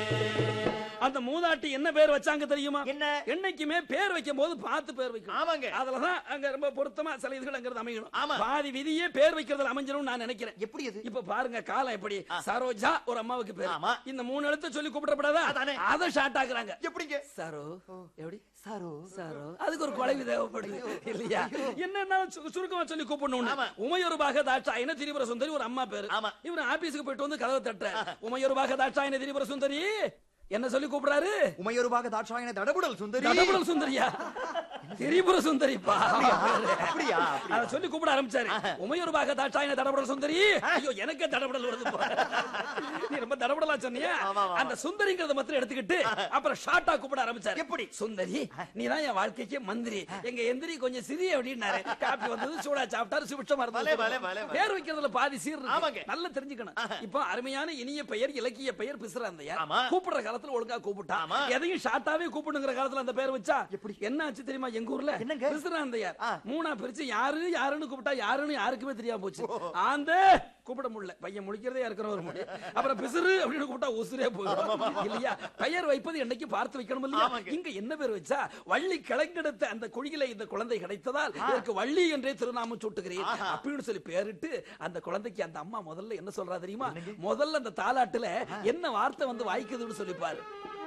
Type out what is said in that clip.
அந்த மூதாட்டி என்ன பேர் வச்சாங்க தெரியுமா என்ன? என்னைக்குமே பேர் வைக்கும் போது பார்த்து பேர் வைக்கணும் ஆமாங்க. அதுலதான் அங்க ரொம்ப பொருத்தமா சில இதுகள் அங்கிறது அமையணும் ஆமா. பாதி விதியே பேர் வைக்கிறதுல அமைஞ்சிரும் நான் நினைக்கிறேன் எப்படி அது இப்ப பாருங்க காலம் எப்படி சரோஜா ஒரு அம்மாவுக்கு பேர் ஆமா. இந்த மூணு எழுத்து சொல்லி கூப்பிடப்படாதா அதானே. அதை ஷார்ட் ஆக்குறாங்க எப்படிங்க சரோ எப்படி சாரோ சாரோ அதுக்கு ஒரு குழவி தேவைப்படுது இல்லையா என்னன்னா சு- சுருக்கமா சொல்லி கூப்பிடணும் ஆமா. உமையொருபாக தாட்சாயன திரிபுர சுந்தரி ஒரு அம்மா பேரு ஆமா. இவரு ஆபீஸுக்கு போயிட்டு வந்து கதவை தட்டுற உமையொருபாக தாட்சாயன திரிபுர சுந்தரி என்ன சொல்லி கூப்பிடுறாரு உமையொருபாக தாட்சாயன தடபுடல் சுந்தரி கடவுள் சுந்தரியா திரிபுர சுந்தரிப்பா அப்படியா அத சொல்லி கூப்பிட ஆரம்பிச்சாரு உமையொருபாக தாட்சாயன தடபடல் சுந்தரி ஐயோ எனக்கே தடபடல் வருது போ. நீ ரொம்ப தடபடலா சொன்னியா ஆமா, ஆமா. அந்த சுந்தரிங்கிறத மாத்திரம் எடுத்துக்கிட்டு அப்புறம் ஷார்ட்டா கூப்பிட ஆரம்பிச்சாரு எப்படி? சுந்தரி நீ தான் என் வாழ்க்கைக்கு மந்திரி எங்க எந்திரி கொஞ்சம் சிறிய அப்படின்னாரு காப்பி வந்தது சூடா சாப்பிட்டாரு சுபிட்சமா பலே, பலே, பலே, இருந்தது பலே. பேர் வைக்கிறதுல பாதி சீர் இருக்கு. ஆமாங்க. நல்லா தெரிஞ்சுக்கணும் இப்போ அருமையான இனிய பெயர் இலக்கிய பெயர் பிசுறாந்தையா ஆமா. கூப்பிடுற காலத்துல ஒழுங்கா கூப்பிட்டா ஆமா. எதையும் ஷார்ட்டாவே கூப்பிடுங்கிற காலத்துல அந்த பேர் வச்சா எப்படி? என்ன ஆச்சு தெரியுமா எங்க ஊர்ல என்னங்க? பிசுறாந்தையார் ஆ. மூணா பிரிச்சு யாரு யாருன்னு கூப்பிட்டா யாருன்னு யாருக்குமே தெரியாம போச்சு ஆந்த கூப்பிட முடியல பையன் முழிக்கிறதே இருக்கிற ஒரு முடி அப்புறம் பிசுறு அப்படின்னு கூப்பிட்டா உசுரே போயிடும் இல்லையா பெயர் வைப்பது என்னைக்கு பார்த்து வைக்கணும் இல்லையா ஆமாங்க. இங்க என்ன பேர் வச்சா வள்ளி கிழங்கெடுத்த அந்த குழியில இந்த குழந்தை கிடைத்ததால் இதற்கு வள்ளி என்றே திருநாமம் சூட்டுகிறேன் அப்படின்னு சொல்லி பேரிட்டு அந்த குழந்தைக்கு அந்த அம்மா முதல்ல என்ன சொல்றா தெரியுமா முதல்ல அந்த தாலாட்டுல என்ன வார்த்தை வந்து வாய்க்குதுன்னு சொல்லிப்பாரு